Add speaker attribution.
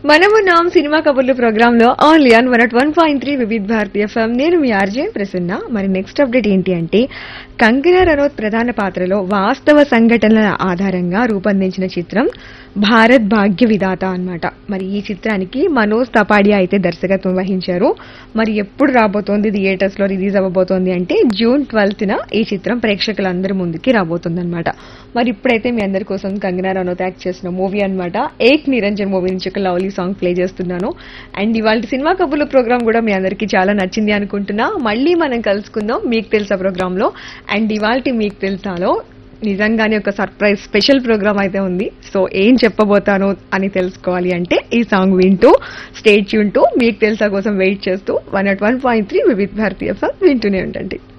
Speaker 1: మనము నామ్ సినిమా కబుర్లు ప్రోగ్రామ్ లో only on one one point three Vividh Bharati FM నేను మీ ఆర్జే ప్రసన్న మరి నెక్స్ట్ అప్డేట్ ఏంటి అంటే కంగనా రనౌత్ ప్రధాన పాత్రలో వాస్తవ సంఘటనల ఆధారంగా రూపొందించిన చిత్రం భారత్ భాగ్య విధాత అన్నమాట మరి ఈ చిత్రానికి మనోజ్ తపాడియా అయితే దర్శకత్వం వహించారు మరి ఎప్పుడు రాబోతోంది థియేటర్స్ లో రిలీజ్ అవ్వబోతోంది అంటే జూన్ ట్వెల్త్ న ఈ చిత్రం ప్రేక్షకులందరి ముందుకి రాబోతుంది అనమాట మరి ఇప్పుడైతే మీ అందరి కోసం కంగనా రనౌత్ యాక్ట్ చేసిన మూవీ అన్నమాట ఏక్ నిరంజన్ మూవీ నుంచి ఒక లవ్లీ సాంగ్ ప్లే చేస్తున్నాను అండ్ ఇవాళ సినిమా కబుర్ల ప్రోగ్రామ్ కూడా మీ అందరికీ చాలా నచ్చింది అనుకుంటున్నా మళ్ళీ మనం కలుసుకుందాం మీకు తెలుసా ప్రోగ్రామ్ లో అండ్ ఇవాళ మీకు తెలుసాలో నిజంగానే ఒక సర్ప్రైజ్ స్పెషల్ ప్రోగ్రామ్ అయితే ఉంది సో ఏం చెప్పబోతాను అని తెలుసుకోవాలి అంటే ఈ సాంగ్ వింటూ స్టేట్ యూన్ టు మీకు తెలుసా కోసం వెయిట్ చేస్తూ one at one point three Vividh Bharati వింటూనే ఉండండి